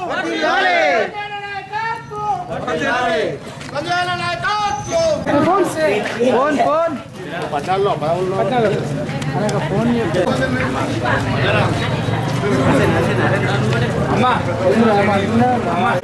Phone phone అమ్మా అమ్మా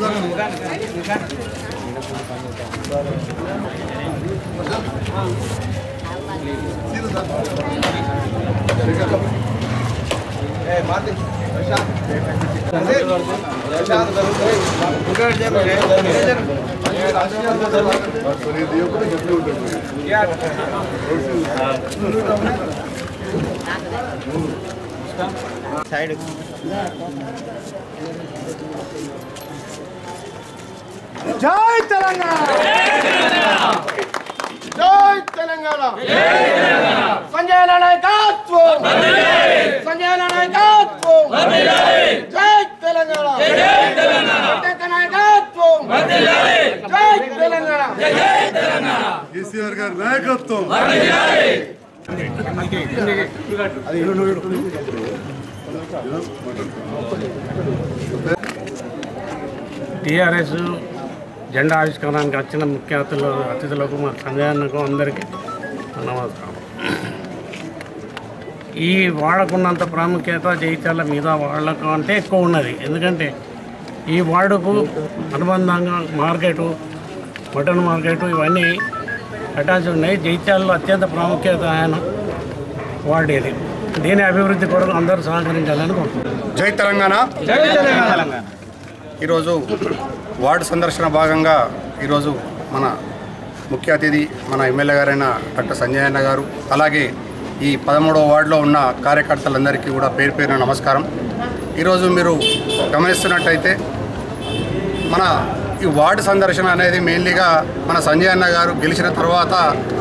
జై తెలంగాణ జై తెలంగాణ సంజయ్ నాయకత్వం సంజయ్ నాయకత్వం జై తెలంగాణ ప్రత్యేక నాయకత్వం జై తెలంగాణ కేసీఆర్ గారి నాయకత్వం టీఆర్ఎస్ జెండా ఆవిష్కరణానికి వచ్చిన ముఖ్య అతిథులు అతిథులకు మా సంజయన్నకు అందరికీ నమస్కారం ఈ వాడకున్నంత ప్రాముఖ్యత జైత్యాల మీద వాళ్ళకు అంటే ఎక్కువ ఉన్నది ఎందుకంటే ఈ వార్డుకు అనుబంధంగా మార్కెటు మటన్ మార్కెట్ ఇవన్నీ అటాచ్ ఉన్నాయి జైత్యాలలో అత్యంత ప్రాముఖ్యత ఆయన వార్డు ఇది దీని అభివృద్ధి కొరకు అందరూ సహకరించాలని కోరుకుంటున్నాను జై తెలంగాణ జై తెలంగాణ ఈరోజు వార్డు సందర్శన భాగంగా ఈరోజు మన ముఖ్య అతిథి మన ఎమ్మెల్యే గారైన డాక్టర్ సంజయ్ అన్న గారు అలాగే ఈ పదమూడవ వార్డులో ఉన్న కార్యకర్తలందరికీ కూడా పేరు పేరున నమస్కారం ఈరోజు మీరు గమనిస్తున్నట్టయితే మన ఈ వార్డు సందర్శన అనేది మెయిన్లీగా మన సంజయ్ అన్న గారు గెలిచిన తర్వాత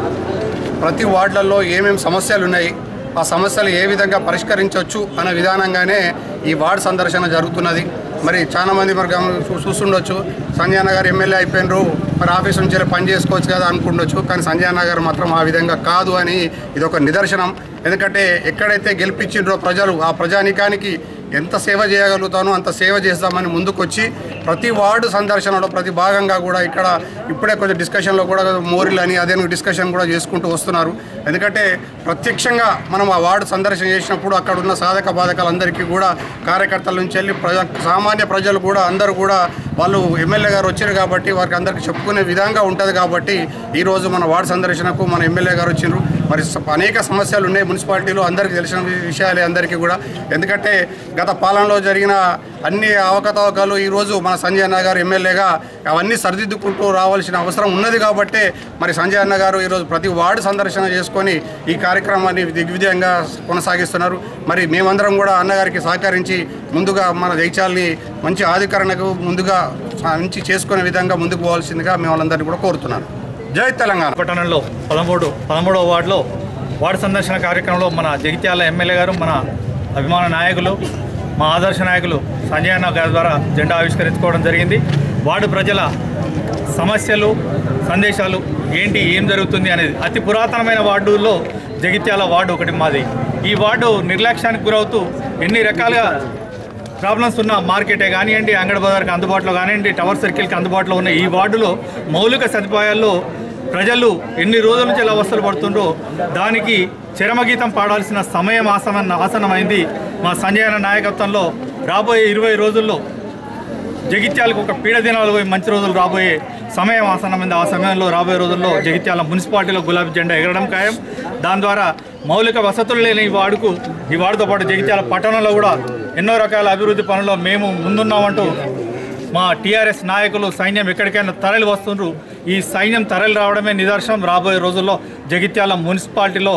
ప్రతి వార్డులలో ఏమేమి సమస్యలు ఉన్నాయి ఆ సమస్యలు ఏ విధంగా పరిష్కరించవచ్చు అనే విధానంగానే ఈ వార్డు సందర్శన జరుగుతున్నది మరి చాలా మంది మరి గమ- చూ- చూస్తుండొచ్చు సంజయ్ అన్న గారు ఎమ్మెల్యే అయిపోయినరు మరి ఆఫీస్ నుంచి వెళ్ళి పని చేసుకోవచ్చు కదా అనుకుండొచ్చు కానీ సంజయ్ అన్న గారు మాత్రం ఆ విధంగా కాదు అని ఇది ఒక నిదర్శనం ఎందుకంటే ఎక్కడైతే గెలిపించిండ్రో ప్రజలు ఆ ప్రజానికానికి ఎంత సేవ చేయగలుగుతానో అంత సేవ చేస్తామని ముందుకొచ్చి ప్రతి వార్డు సందర్శనలో ప్రతి భాగంగా కూడా ఇక్కడ ఇప్పుడే కొంచెం డిస్కషన్లో కూడా మోరిల్ అని అదే డిస్కషన్ కూడా చేసుకుంటూ వస్తున్నారు ఎందుకంటే ప్రత్యక్షంగా మనం ఆ వార్డు సందర్శన చేసినప్పుడు అక్కడ ఉన్న సాధక బాధకాలందరికీ కూడా కార్యకర్తల నుంచి వెళ్ళి ప్రజా సామాన్య ప్రజలు కూడా అందరూ కూడా వాళ్ళు ఎమ్మెల్యే గారు వచ్చారు కాబట్టి వారికి అందరికీ చెప్పుకునే విధంగా ఉంటుంది కాబట్టి ఈరోజు మన వార్డు సందర్శనకు మన ఎమ్మెల్యే గారు వచ్చిండ్రు మరి స- అనేక సమస్యలు ఉన్నాయి మున్సిపాలిటీలో అందరికీ తెలిసిన వి- విషయాలే అందరికీ కూడా ఎందుకంటే గత పాలనలో జరిగిన అన్ని అవకతవకలు ఈరోజు మన సంజయ్ అన్న గారు ఎమ్మెల్యేగా అవన్నీ సరిదిద్దుకుంటూ రావాల్సిన అవసరం ఉన్నది కాబట్టే మరి సంజయ్ అన్న గారు ఈరోజు ప్రతి వార్డు సందర్శన చేసుకొని ఈ కార్యక్రమాన్ని దిగ్విజయంగా కొనసాగిస్తున్నారు మరి మేమందరం కూడా అన్నగారికి సహకరించి ముందుగా మన జైత్యాల్ని మంచి ఆధికరణకు ముందుగా మంచి చేసుకునే విధంగా ముందుకు పోవాల్సిందిగా మేము వాళ్ళందరినీ కూడా కోరుతున్నాను జై తెలంగాణ పట్టణంలో పదమూడు పదమూడవ వార్డులో వార్డు సందర్శన కార్యక్రమంలో మన జగిత్యాల ఎమ్మెల్యే గారు మన అభిమాన నాయకులు మా ఆదర్శ నాయకులు సంజయ్ అన్న గారి ద్వారా జెండా ఆవిష్కరించుకోవడం జరిగింది వార్డు ప్రజల సమస్యలు సందేశాలు ఏంటి ఏం జరుగుతుంది అనేది అతి పురాతనమైన వార్డుల్లో జగిత్యాల వార్డు ఒకటి మాది ఈ వార్డు నిర్లక్ష్యానికి గురవుతూ ఎన్ని రకాలుగా ప్రాబ్లమ్స్ ఉన్న మార్కెటే కానివ్వండి అంగడి బజార్కి అందుబాటులో కానివ్వండి టవర్ సర్కిల్కి అందుబాటులో ఉన్న ఈ వార్డులో మౌలిక సదుపాయాల్లో ప్రజలు ఎన్ని రోజుల నుంచి ఎలా అవస్థలు పడుతుండ్రో దానికి చరమగీతం పాడాల్సిన సమయం ఆసన ఆసనమైంది మా సంజయ్ అన్న నాయకత్వంలో రాబోయే ఇరవై రోజుల్లో జగిత్యాలకు ఒక పీడ దినాలు పోయి మంచి రోజులు రాబోయే సమయం ఆసనమైంది ఆ సమయంలో రాబోయే రోజుల్లో జగిత్యాల మున్సిపాలిటీలో గులాబీ జెండా ఎగరడం ఖాయం దాని ద్వారా మౌలిక వసతులు లేని ఈ వార్డుకు ఈ వార్డుతో పాటు జగిత్యాల పట్టణంలో కూడా ఎన్నో రకాల అభివృద్ధి పనుల్లో మేము ముందున్నామంటూ మా టీఆర్ఎస్ నాయకులు సైన్యం ఎక్కడికైనా తరలి వస్తుండ్రు ఈ సైన్యం తరలి రావడమే నిదర్శనం రాబోయే రోజుల్లో జగిత్యాల మున్సిపాలిటీలో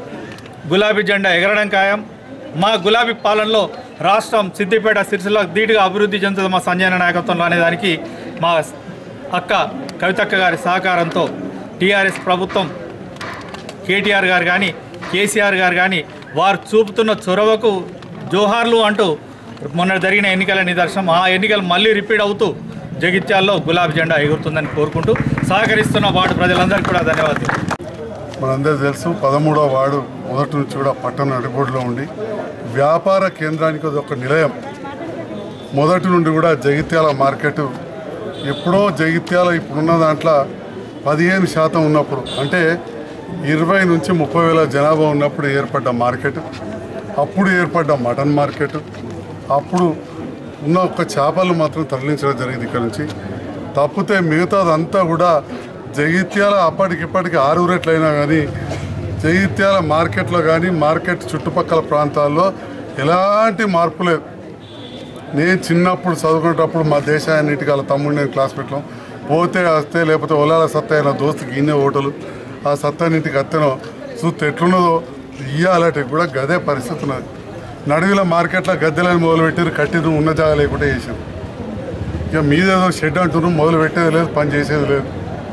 గులాబీ జెండా ఎగరడం ఖాయం మా గులాబీ పాలనలో రాష్ట్రం సిద్దిపేట సిరిసిల్ల ధీటుగా అభివృద్ధి చెందుతుంది మా సంజయన నాయకత్వంలో అనేదానికి మా అక్క కవితక్క గారి సహకారంతో టీఆర్ఎస్ ప్రభుత్వం కేటీఆర్ గారు కానీ కేసీఆర్ గారు కానీ వారు చూపుతున్న చొరవకు జోహార్లు అంటూ మొన్న జరిగిన ఎన్నికల నిదర్శనం ఆ ఎన్నికలు మళ్ళీ రిపీట్ అవుతూ జగిత్యాల్లో గులాబీ జెండా ఎగురుతుందని కోరుకుంటూ సహకరిస్తున్న వార్డు ప్రజలందరికీ కూడా ధన్యవాదాలు మనందరూ తెలుసు పదమూడవ వార్డు మొదటి నుంచి కూడా పట్టణ నడిబొడ్లో ఉండి వ్యాపార కేంద్రానికి అది ఒక నిలయం మొదటి నుండి కూడా జగిత్యాల మార్కెట్ ఎప్పుడో జగిత్యాల ఇప్పుడున్న దాంట్లో పదిహేను శాతం ఉన్నప్పుడు అంటే ఇరవై నుంచి ముప్పై వేల జనాభా ఉన్నప్పుడు ఏర్పడ్డ మార్కెట్ అప్పుడు ఏర్పడ్డ మటన్ మార్కెట్ అప్పుడు ఉన్న ఒక్క చేపలు మాత్రం తరలించడం జరిగింది ఇక్కడ నుంచి తప్పితే మిగతాదంతా కూడా జగిత్యాల అప్పటికిప్పటికి ఆరు రేట్లయినా కానీ జగిత్యాల మార్కెట్లో కానీ మార్కెట్ చుట్టుపక్కల ప్రాంతాల్లో ఎలాంటి మార్పు లేదు నేను చిన్నప్పుడు చదువుకునేటప్పుడు మా దేశాన్నిటికి వాళ్ళ తమ్ముడు నేను క్లాస్ పెట్టాం పోతే వస్తే లేకపోతే ఒలాల సత్తా అయిన దోస్తుకి ఇన్నే ఓటలు ఆ సత్తానింటికి అత్తనో చూస్తే ఎట్లున్నదో ఇయ్యాలటి కూడా గదే పరిస్థితి ఉన్నది నడుగుల మార్కెట్లో గద్దెలని మొదలుపెట్టారు కట్టిరు ఉన్న జాగా లేకుండా చేసారు ఇక మీదేదో షెడ్ అంటున్నారు మొదలు పెట్టేది లేదు పని చేసేది లేదు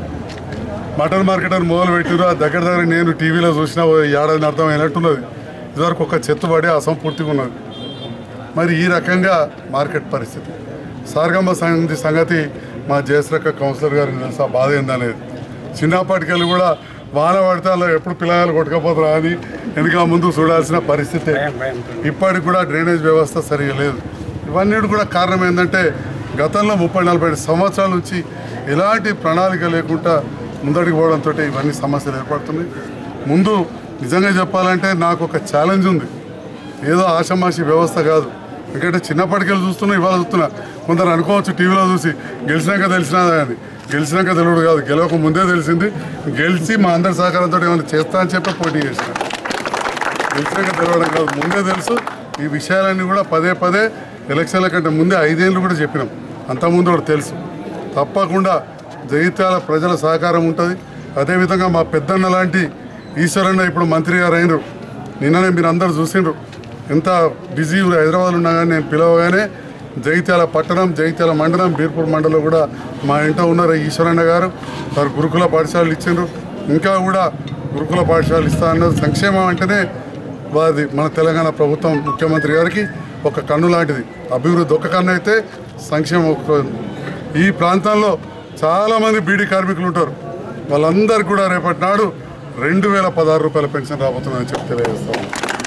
మటన్ మార్కెట్ అని మొదలు పెట్టారు ఆ దగ్గర దగ్గర నేను టీవీలో చూసిన ఓ ఏడాది అర్థం అయినట్టున్నది ఇదివరకు ఒక చెత్తబడి అసంపూర్తిగా ఉన్నది మరి ఈ రకంగా మార్కెట్ పరిస్థితి సారగమ్మ సంగతి సంగతి మా జయశ్రక్క కౌన్సిలర్ గారికి తెలుసా బాధ ఏందనేది చిన్నప్పటికెళ్ళి కూడా వాన పడితే అలా ఎప్పుడు పిల్లలు కొట్టుకపోతారా అని వెనుక ముందు చూడాల్సిన పరిస్థితి ఇప్పటికి కూడా డ్రైనేజ్ వ్యవస్థ సరిగా లేదు ఇవన్నీ కూడా కారణం ఏంటంటే గతంలో ముప్పై నలభై సంవత్సరాల నుంచి ఎలాంటి ప్రణాళిక లేకుండా ముందడికి పోవడంతో ఇవన్నీ సమస్యలు ఏర్పడుతున్నాయి ముందు నిజంగా చెప్పాలంటే నాకు ఒక ఛాలెంజ్ ఉంది ఏదో ఆషమాషి వ్యవస్థ కాదు ఎందుకంటే చిన్నప్పటికెళ్ళి చూస్తున్నా ఇవాళ చూస్తున్నా కొందరు అనుకోవచ్చు టీవీలో చూసి గెలిచినాక తెలిసినదా అని గెలిచినాక తెలియదు కాదు గెలవక ముందే తెలిసింది గెలిచి మా అందరి సహకారంతో ఏమైనా చేస్తా అని చెప్పి పోటీ చేసిన గెలిచినాక తెలవడం కాదు ముందే తెలుసు ఈ విషయాలన్నీ కూడా పదే పదే ఎలక్షన్ల కంటే ముందే ఐదేళ్ళు కూడా చెప్పినాం అంతకుముందు కూడా తెలుసు తప్పకుండా జగిత్యాల ప్రజల సహకారం ఉంటుంది అదేవిధంగా మా పెద్దన్న లాంటి ఈశ్వరన్న ఇప్పుడు మంత్రి గారు అయినరు నిన్ననే మీరు అందరు చూసిండ్రు ఎంత బిజీ హైదరాబాద్ ఉన్నా కానీ నేను పిలవగానే జగిత్యాల పట్టణం జగిత్యాల మండలం బీర్పూర్ మండలం కూడా మా ఇంట ఉన్నారు ఈశ్వరన్న గారు వారు గురుకుల పాఠశాలలు ఇచ్చిండ్రు ఇంకా కూడా గురుకుల పాఠశాలలు ఇస్తా అన్నది సంక్షేమం అంటేనే వాది మన తెలంగాణ ప్రభుత్వం ముఖ్యమంత్రి గారికి ఒక కన్ను లాంటిది అభివృద్ధి ఒక కన్ను అయితే సంక్షేమం ఒక ఈ ప్రాంతంలో చాలామంది బీడీ కార్మికులు ఉంటారు వాళ్ళందరికీ కూడా రేపటి నాడు రెండు వేల పదహారు రూపాయల పెన్షన్ రాబోతుందని చెప్పి తెలియజేస్తాం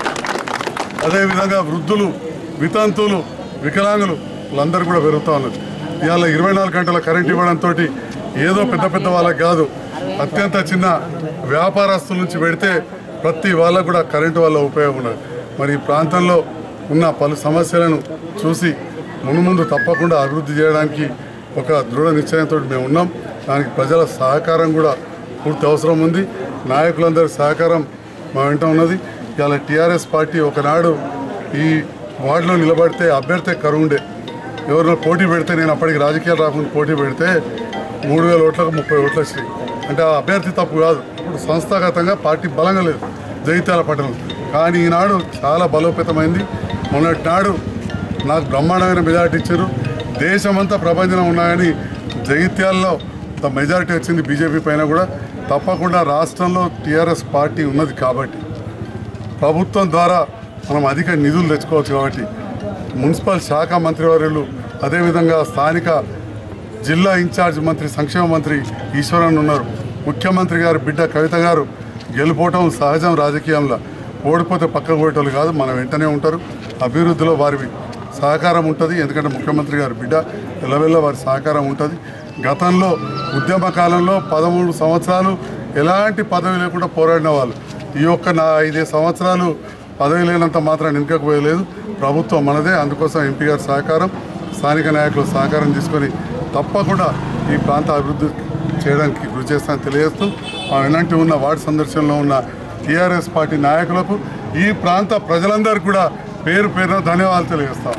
అదేవిధంగా వృద్ధులు వితంతువులు వికలాంగులు వాళ్ళందరూ కూడా పెరుగుతూ ఉన్నారు ఇవాళ ఇరవై నాలుగు గంటల కరెంట్ ఇవ్వడంతో ఏదో పెద్ద పెద్ద వాళ్ళకి కాదు అత్యంత చిన్న వ్యాపారస్తుల నుంచి పెడితే ప్రతి వాళ్ళకు కూడా కరెంటు వల్ల ఉపయోగం ఉన్నది మరి ఈ ప్రాంతంలో ఉన్న పలు సమస్యలను చూసి మునుముందు తప్పకుండా అభివృద్ధి చేయడానికి ఒక దృఢ నిశ్చయంతో మేము ఉన్నాం దానికి ప్రజల సహకారం కూడా పూర్తి అవసరం ఉంది నాయకులందరి సహకారం మా వెంట ఉన్నది ఇవాళ టీఆర్ఎస్ పార్టీ ఒకనాడు ఈ వార్డులో నిలబడితే అభ్యర్థి కరువుండే ఎవరినో పోటీ పెడితే నేను అప్పటికి రాజకీయాలు రాకుండా పోటీ పెడితే మూడు వేల ఓట్లకు ముప్పై ఓట్లు వచ్చినాయి అంటే ఆ అభ్యర్థి తప్పు కాదు ఇప్పుడు సంస్థాగతంగా పార్టీ బలంగా లేదు జగిత్యాల పట్టణం కానీ ఈనాడు చాలా బలోపేతమైంది మొన్నటి నాడు నాకు బ్రహ్మాండమైన మెజారిటీ ఇచ్చారు దేశమంతా ప్రపంచం ఉన్నా కానీ జగిత్యాలలో ద మెజారిటీ వచ్చింది బీజేపీ పైన కూడా తప్పకుండా రాష్ట్రంలో టీఆర్ఎస్ పార్టీ ఉన్నది కాబట్టి ప్రభుత్వం ద్వారా మనం అధిక నిధులు తెచ్చుకోవచ్చు కాబట్టి మున్సిపల్ శాఖ మంత్రివర్యులు అదేవిధంగా స్థానిక జిల్లా ఇన్ఛార్జ్ మంత్రి సంక్షేమ మంత్రి ఈశ్వరన్ ఉన్నారు ముఖ్యమంత్రి గారు బిడ్డ కవిత గారు గెలుపోవటం సహజం రాజకీయంలో ఓడిపోతే పక్కకు పోయేటోళ్ళు కాదు మన వెంటనే ఉంటారు అభివృద్ధిలో వారి సహకారం ఉంటుంది ఎందుకంటే ముఖ్యమంత్రి గారు బిడ్డ ఎల్లవెల్ల వారి సహకారం ఉంటుంది గతంలో ఉద్యమ కాలంలో పదమూడు సంవత్సరాలు ఎలాంటి పదవి లేకుండా పోరాడిన వాళ్ళు ఈ యొక్క నా ఐదు సంవత్సరాలు పదవి లేనంత మాత్రం వెనుకపోయలేదు ప్రభుత్వం మనదే అందుకోసం ఎంపీ గారి సహకారం స్థానిక నాయకులు సహకారం తీసుకొని తప్పకుండా ఈ ప్రాంత అభివృద్ధి చేయడానికి కృషి చేస్తానని తెలియజేస్తూ మా వెనంటి ఉన్న వార్డు సందర్శనలో ఉన్న టీఆర్ఎస్ పార్టీ నాయకులకు ఈ ప్రాంత ప్రజలందరికీ కూడా పేరు పేరున ధన్యవాదాలు తెలియజేస్తాం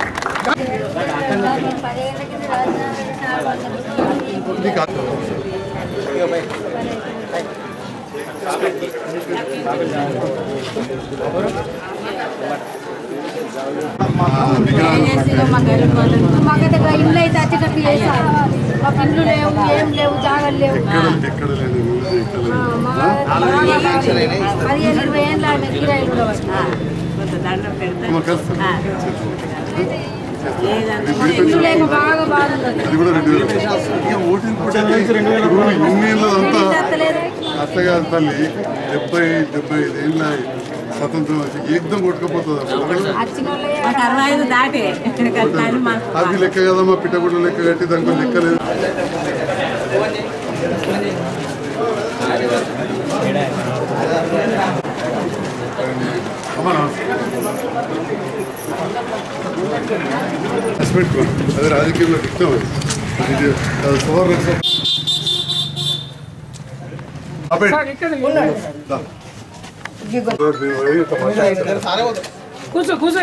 మాకైతే ఇంకా ఇల్లు అయితే వచ్చేటట్టు చేశారు మాకు ఇల్లు లేవు ఏం లేవు జాగాలు లేవు ఎక్కడ ఎక్కడ లేని ఊరు ఎక్కడ ఆ, లేని. మా పదిహేను ఇరవై ఏళ్ళ ఆయన కిరాయిలు ఉండవచ్చు అమ్మ, కలుస్తాం. మాకు ఇల్లు లేక బాగా బాగుంది ఇది కూడా రెండు వేలు ఇక ఓటింగ్ కూడా ఇప్పుడు ఇన్ని ఏళ్ళదంతా లేదు అత్తగారి తల్లి డెబ్బై డెబ్బై ఐదు ఏళ్ళ స్వతంత్రం వచ్చి ఏకదం కొట్టుకుపోతుంది మాకు అరవై ఐదు దాటే కానీ మాకు అది లెక్క కదమ్మా పిట్టగుడ్డ లెక్క కట్టి దానికి లెక్క లేదు అమ్మా నమస్తే. రాసి పెట్టుకో అది రాజకీయంలో దిక్తాం అది ఇది అది సువర్ణ ఆపేయండి. దా. కూర్చో కూర్చో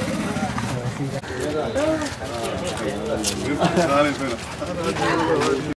చాలా అయిపోయినా.